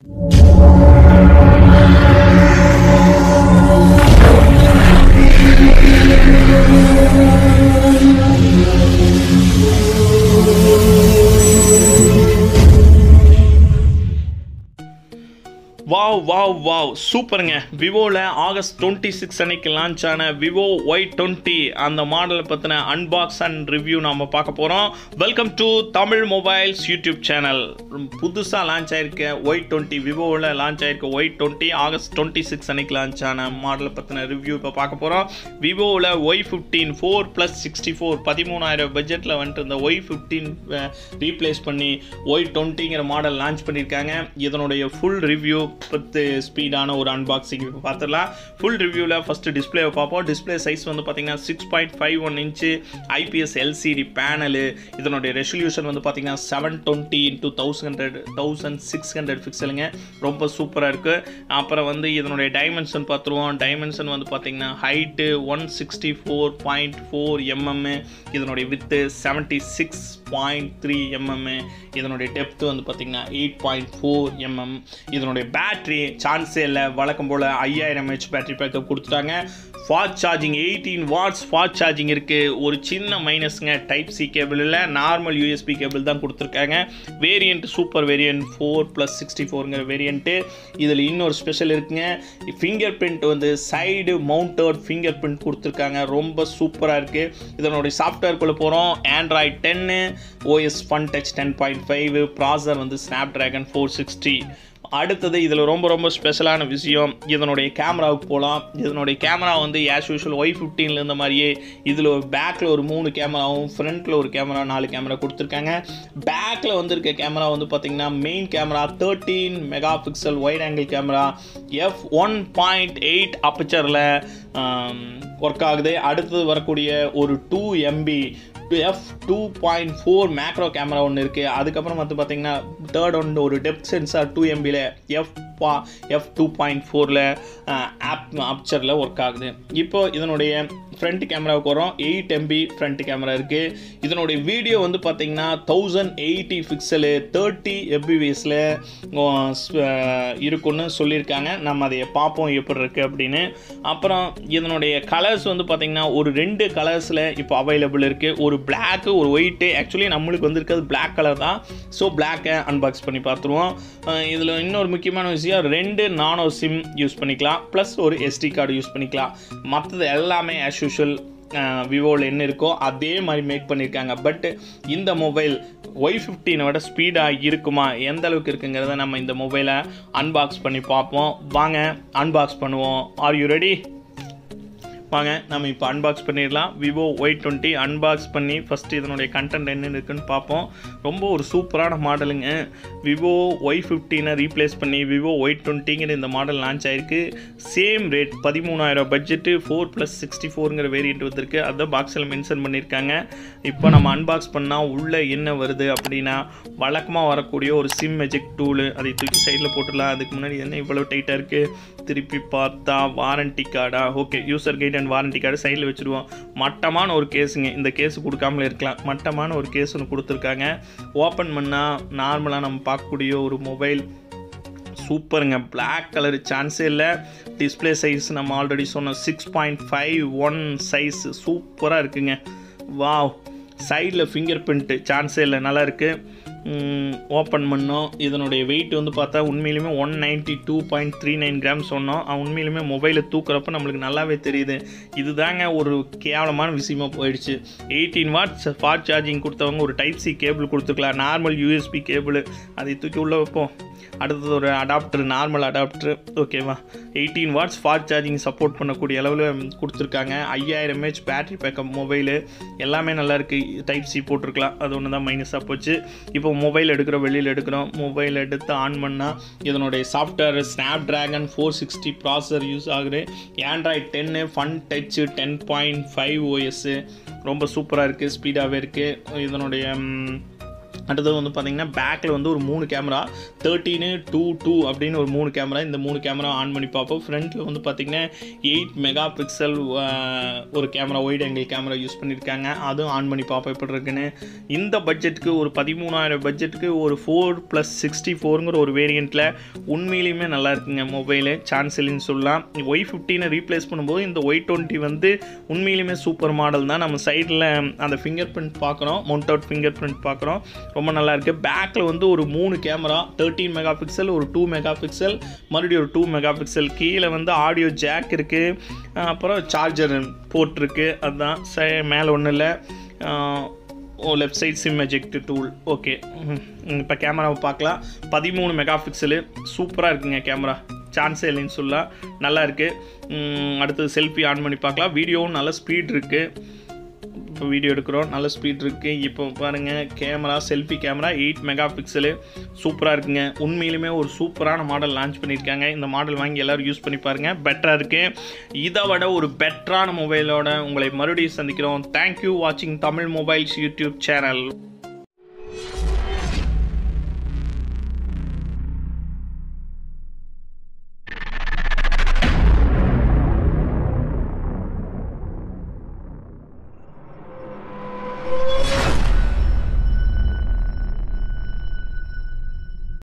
wow wow wow சூப்பருங்க விவோவில் August twenty six அன்னைக்கு லான்ச் ஆன விவோ ஒய் டுவெண்ட்டி அந்த மாடலை பற்றின அன்பாக்ஸ் அண்ட் ரிவ்யூ நாம் பார்க்க போகிறோம் welcome to Tamil mobiles YouTube channel புதுசாக லான்ச் ஆயிருக்க ஒய் டுவெண்ட்டி விவோவில் லான்ச் ஆயிருக்க Y twenty August twenty six அன்னைக்கு லான்ச் ஆன மாடலை பற்றின ரிவ்யூ இப்போ பார்க்க போகிறோம் விவோவில் Y fifteen four plus sixty four பதிமூணாயிரம் பட்ஜெட்டில் வந்துட்டு இந்த ஒய் ஃபிஃப்டீன் ரீப்ளேஸ் பண்ணி ஒய் டுவெண்ட்டிங்கிற மாடல் லான்ச் பண்ணியிருக்காங்க இதனுடைய ஃபுல் ரிவ்யூ பத்து ஸ்பீடான ஒரு அன்பாக்சிங் இப்போ பார்த்துடலாம் ஃபுல் ரிவ்யூவில் ஃபஸ்ட்டு டிஸ்பிளேவை பார்ப்போம் டிஸ்பிளே சைஸ் வந்து பார்த்தீங்கன்னா six point five one inch IPS LCD panel இதனுடைய ரெசல்யூஷன் வந்து பார்த்தீங்கன்னா seven twenty into thousand hundred thousand six hundred பிக்சலுங்க ரொம்ப சூப்பராக இருக்குது அப்புறம் வந்து இதனுடைய டைமென்ஷன் பார்த்துருவோம் டைமென்ஷன் வந்து பார்த்தீங்கன்னா height one sixty four point four mm இதனுடைய width seventy six point three mm இதனுடைய டெப்த் வந்து பார்த்தீங்கன்னா எயிட் பாயிண்ட் ஃபோர் எம்எம் இதனுடைய பேட்ரி சான்ஸே இல்லை வழக்கம் போல் ஐயாயிரம் ஹெச் பேட்டரி பேக்கப் கொடுத்துட்டாங்க fast charging eighteen watts fast charging இருக்குது ஒரு சின்ன மைனஸ்ங்க டைப் சி கேபிள் இல்லை நார்மல் யூஎஸ்பி கேபிள் தான் கொடுத்துருக்காங்க variant super variant four plus sixty ஃபோருங்கிற வேரியண்ட்டு இதில் இன்னொரு ஸ்பெஷல் இருக்குங்க ஃபிங்கர் பிரிண்ட் வந்து சைடு மவுண்டட் ஃபிங்கர் பிரிண்ட் கொடுத்துருக்காங்க ரொம்ப சூப்பராக இருக்குது இதனுடைய சாஃப்ட்வேர்க்குள்ளே போகிறோம் ஆண்ட்ராய்ட் டென்னு OS fun touch ten point five processor வந்து ஸ்னாப் ட்ராகன் ஃபோர் சிக்ஸ்டி அடுத்தது இதில் ரொம்ப ரொம்ப ஸ்பெஷலான விஷயம் இதனுடைய கேமராவுக்கு போகலாம் இதனுடைய கேமரா வந்து ஆஸ் யூஷுவல் ஒய் ஃபிஃப்டீனில் இருந்த மாதிரியே இதில் ஒரு பேக்கில் ஒரு மூணு கேமராவும் ஃப்ரண்ட்டில் ஒரு கேமரா நாலு கேமரா கொடுத்துருக்காங்க பேக்கில் வந்திருக்க கேமரா வந்து பார்த்திங்கன்னா main camera thirteen megapixel wide angle camera f one point eight அப்பச்சரில் ஒர்க் ஆகுது அடுத்தது வரக்கூடிய ஒரு two MP f two point four macro camera ஒன்று இருக்குது அதுக்கப்புறம் வந்து பார்த்தீங்கன்னா தேர்ட் ஒன்று ஒரு டெப்த் சென்சார் டூ எம்பியில் எஃப் பா எஃப் டூ பாயிண்ட் ஃபோரில் ஆப் அப்சரில் ஒர்க் ஆகுது இப்போ இதனுடைய ஃப்ரண்ட் கேமராவுக்கு வரும் எயிட் எம்பி ஃப்ரண்ட் கேமரா இருக்குது இதனுடைய வீடியோ வந்து பார்த்தீங்கன்னா தௌசண்ட் எயிட்டி பிக்சலு தேர்ட்டி எம்பிபிஎஸில் இருக்குன்னு சொல்லியிருக்காங்க நம்ம அதை பார்ப்போம் எப்படி இருக்குது அப்படின்னு அப்புறம் இதனுடைய கலர்ஸ் வந்து பார்த்திங்கன்னா ஒரு ரெண்டு கலர்ஸில் இப்போ அவைலபிள் இருக்குது ஒரு பிளாக்கு ஒரு ஒயிட்டு ஆக்சுவலி நம்மளுக்கு வந்திருக்கிறது பிளாக் கலர் தான் ஸோ பிளாக்கை அன்பாக்ஸ் பண்ணி பார்த்துருவோம் இதில் இன்னொரு முக்கியமான விஷயம் ரெண்டு நானோ சிம் யூஸ் பண்ணிக்கலாம் ப்ளஸ் ஒரு எஸ்டி கார்டு யூஸ் பண்ணிக்கலாம் மற்றது எல்லாமே ஆஸ் யூஷுவல் விவோவில் என்ன இருக்கோ அதே மாதிரி மேக் பண்ணியிருக்காங்க பட் இந்த மொபைல் ஒய் ஃபிஃப்டீனை விட ஸ்பீடாக இருக்குமா எந்த அளவுக்கு இருக்குங்கிறத நம்ம இந்த மொபைலை அன்பாக்ஸ் பண்ணி பார்ப்போம் வாங்க அன்பாக்ஸ் பண்ணுவோம் ஆர் யூ ரெடி வாங்க நம்ம இப்போ அன்பாக்ஸ் பண்ணிடலாம் விவோ ஒய் டுவெண்ட்டி அன்பாக்ஸ் பண்ணி ஃபஸ்ட்டு இதனுடைய கண்டென்ட் என்ன இருக்குன்னு பார்ப்போம் ரொம்ப ஒரு சூப்பரான மாடலுங்க விவோ ஒய் ஃபிஃப்டீனை ரீப்ளேஸ் பண்ணி விவோ ஒய் டுவெண்ட்டிங்கிற இந்த மாடல் லான்ச் ஆயிருக்கு சேம் ரேட் பதிமூணாயிரம் பட்ஜெட்டு ஃபோர் ப்ளஸ் சிக்ஸ்டி ஃபோருங்கிற வேரியண்ட் வந்திருக்கு அதுதான் பாக்ஸில் மென்ஷன் பண்ணியிருக்காங்க இப்போ நம்ம அன்பாக்ஸ் பண்ணால் உள்ளே என்ன வருது அப்படின்னா வழக்கமாக வரக்கூடிய ஒரு சிம் மெஜிக் டூலு அதை தூக்கி சைடில் போட்டுடலாம் அதுக்கு முன்னாடி என்ன இவ்வளோ டைட்டாக இருக்குது திருப்பி பார்த்தா வாரண்டி கார்டா okay user guide and warranty card சைடில் வச்சுருவோம் மட்டமான ஒரு கேஸுங்க இந்த கேஸ் கொடுக்காமலே இருக்கலாம் மட்டமான ஒரு கேஸ் ஒன்று கொடுத்துருக்காங்க ஓப்பன் பண்ணால் நார்மலாக நம்ம பார்க்கக்கூடிய ஒரு மொபைல் சூப்பருங்க பிளாக் கலர் சான்ஸே இல்லை டிஸ்பிளே சைஸ் நம்ம ஆல்ரெடி சொன்னோம் six point five one size சூப்பராக இருக்குங்க வாவ் சைடில் ஃபிங்கர் பிரிண்ட்டு சான்ஸே இல்லை நல்லா இருக்குது ஓப்பன் பண்ணோம் இதனுடைய வெயிட் வந்து பார்த்தா உண்மையிலுமே one ninety two point three nine gram சொன்னோம் உண்மையிலுமே மொபைலை தூக்குறப்ப நம்மளுக்கு நல்லாவே தெரியுது இதுதாங்க ஒரு கேவலமான விஷயமா போயிடுச்சு எயிட்டீன் வாட்ஸ் ஃபாஸ்ட் சார்ஜிங் கொடுத்தவங்க ஒரு டைப் சி கேபிள் கொடுத்துருக்கலாம் நார்மல் யூஎஸ்பி கேபிள் அதை தூக்கி உள்ளே வைப்போம் அடுத்தது ஒரு அடாப்டர் நார்மல் அடாப்டர் ஓகேவா eighteen watts fast charging support பண்ணக்கூடிய அளவில் கொடுத்துருக்காங்க ஐயாயிரம் எம்ஏஹெச் பேட்டரி பேக்கப் மொபைலு எல்லாமே நல்லா இருக்குது டைப் சி போட்டிருக்கலாம் அது ஒன்று தான் மைனஸாக போச்சு இப்போ மொபைல் எடுக்கிறோம் வெளியில் எடுக்கிறோம் மொபைல் எடுத்து ஆன் பண்ணால் இதனுடைய software Snapdragon four sixty processor use ஆகுது ஆண்ட்ராய்ட் டென்னு fun touch ten point five OS ரொம்ப சூப்பராக இருக்குது ஸ்பீடாகவே இருக்குது இதனுடைய அடுத்தது வந்து பார்த்தீங்கன்னா பேக்கில் வந்து ஒரு மூணு கேமரா தேர்ட்டீனு டூ டூ அப்படின்னு ஒரு மூணு கேமரா இந்த மூணு கேமரா ஆன் பண்ணி பார்ப்போம் ஃப்ரண்ட்டில் வந்து பார்த்தீங்கன்னா எயிட் மெகா பிக்சல் ஒரு camera wide angle camera use பண்ணியிருக்காங்க அதுவும் ஆன் பண்ணி பார்ப்போம் எப்படி இருக்குன்னு இந்த பட்ஜெட்டுக்கு ஒரு பதிமூணாயிரம் பட்ஜெட்டுக்கு ஒரு ஃபோர் ப்ளஸ் சிக்ஸ்டி ஃபோருங்கிற ஒரு வேரியண்ட்டில் உண்மையிலுமே நல்லா இருக்குங்க மொபைலு சான்ஸ் இல்லைன்னு சொல்லலாம் ஒய் ஃபிஃப்டீனை ரீப்ளேஸ் பண்ணும்போது இந்த ஒய் டுவெண்ட்டி வந்து உண்மையிலுமே சூப்பர் மாடல் தான் நம்ம சைடில் அந்த ஃபிங்கர் பிரிண்ட் பார்க்குறோம் மவுண்ட் அவுட் ஃபிங்கர் பிரிண்ட் பார்க்குறோம் ரொம்ப நல்லா இருக்குது பேக்கில் வந்து ஒரு மூணு கேமரா தேர்ட்டீன் மெகா பிக்சல் ஒரு டூ மெகா பிக்சல் மறுபடியும் ஒரு டூ மெகா பிக்சல் கீழே வந்து ஆடியோ ஜாக் இருக்குது அப்புறம் சார்ஜர் போட்டிருக்கு அதுதான் ச மேலே ஒன்றும் இல்லை oh left side SIM eject tool okay இப்போ கேமராவை பார்க்கலாம் பதிமூணு மெகா பிக்சலு சூப்பராக இருக்குங்க கேமரா சான்ஸே இல்லைன்னு சொல்லலாம் நல்லா இருக்குது அடுத்தது செல்ஃபி ஆன் பண்ணி பார்க்கலாம் வீடியோவும் நல்ல ஸ்பீட் இருக்குது இப்போ வீடியோ எடுக்கிறோம் நல்ல ஸ்பீட் இருக்குது இப்போ பாருங்கள் camera selfie camera eight megapixel சூப்பராக இருக்குங்க உண்மையிலுமே ஒரு சூப்பரான மாடல் லான்ச் பண்ணியிருக்காங்க இந்த மாடல் வாங்கி எல்லோரும் யூஸ் பண்ணி பாருங்கள் பெட்டராக இருக்குது இதை விட ஒரு பெட்டரான மொபைலோட உங்களை மறுபடியும் சந்திக்கிறோம் தேங்க்யூ வாட்சிங் தமிழ் மொபைல்ஸ் யூடியூப் சேனல்